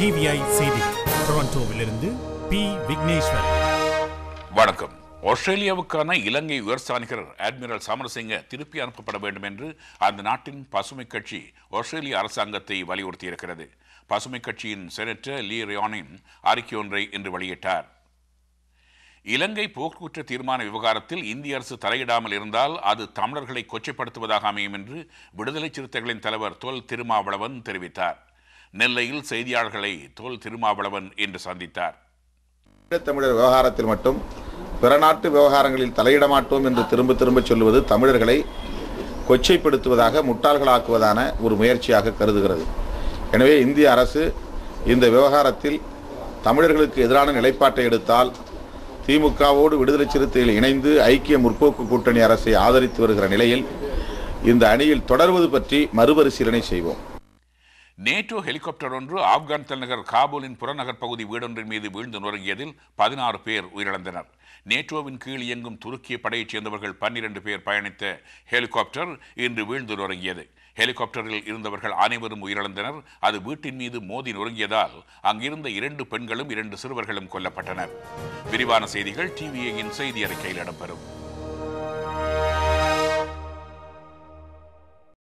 TVI செய்தி டொரண்டோவிலிருந்து B Vigneshwar வணக்கம் ஆஸ்திரேலியாவுக்கான இலங்கை உயர்ஸ்தானிகர் admiral Samarasinghe திருப்பி அனுப்பப்பட வேண்டும் என்று அந்த நாட்டின் பசுமை கட்சி ஆஸ்திரேலிய அரசாங்கத்தை வலியுறுத்தியிருக்கிறது பசுமை கட்சியின் செனட்டர் லீ ரியானின் அறிக்கை ஒன்றை இன்று வெளியிட்டார் இலங்கை போர்க்குற்ற தீர்மான விவகாரத்தில் இந்திய அரசு தலையிடாமல் இருந்தால் அது தமிழர்களை கொச்சைப்படுத்துவதாக அமையும் என்று விடுதலை சிறுத்தைகளின் தலைவர் தொல் திருமாவளவன் தெரிவித்தார் நெல்லையில் செய்தியாளர்களை தொல் திருமாவளவன் இன்று சந்தித்தார் தமிழர் விவகாரத்தில் மட்டும் பிற நாட்டு விவகாரங்களில் தலையிட மாட்டோம் என்று திரும்ப திரும்ப சொல்லுவது தமிழர்களை கொச்சைப்படுத்துவதாக முட்டாள்களாக்குவதான ஒரு முயற்சியாக கருதுகிறது எனவே இந்திய அரசு இந்த விவகாரத்தில் தமிழர்களுக்கு எதிரான நிலைப்பாட்டை எடுத்தால் திமுகவோடு விடுதலை சிறுத்தைகள் இணைந்து ஐக்கிய முற்போக்கு கூட்டணி அரசை ஆதரித்து வருகிற நிலையில் இந்த அணியில் தொடர்வது பற்றி மறுபரிசீலனை செய்வோம் நேட்டோ ஹெலிகாப்டர் ஒன்று ஆப்கான் தலைநகர் காபூலின் புறநகர் பகுதி வீடொன்றின் மீது வீழ்ந்து நுறங்கியதில் பதினாறு பேர் உயிரிழந்தனர் நேட்டோவின் கீழ் இயங்கும் துருக்கிய படையைச் சேர்ந்தவர்கள் பன்னிரண்டு பேர் பயணித்த ஹெலிகாப்டர் இன்று வீழ்ந்து நுறங்கியது ஹெலிகாப்டரில் இருந்தவர்கள் அனைவரும் உயிரிழந்தனர் அது வீட்டின் மீது மோதி நொறுங்கியதால் அங்கிருந்த இரண்டு பெண்களும் இரண்டு சிறுவர்களும் கொல்லப்பட்டனர் விரிவான செய்திகள் டிவிஏயின் செய்தி அறிக்கையில் இடம்பெறும்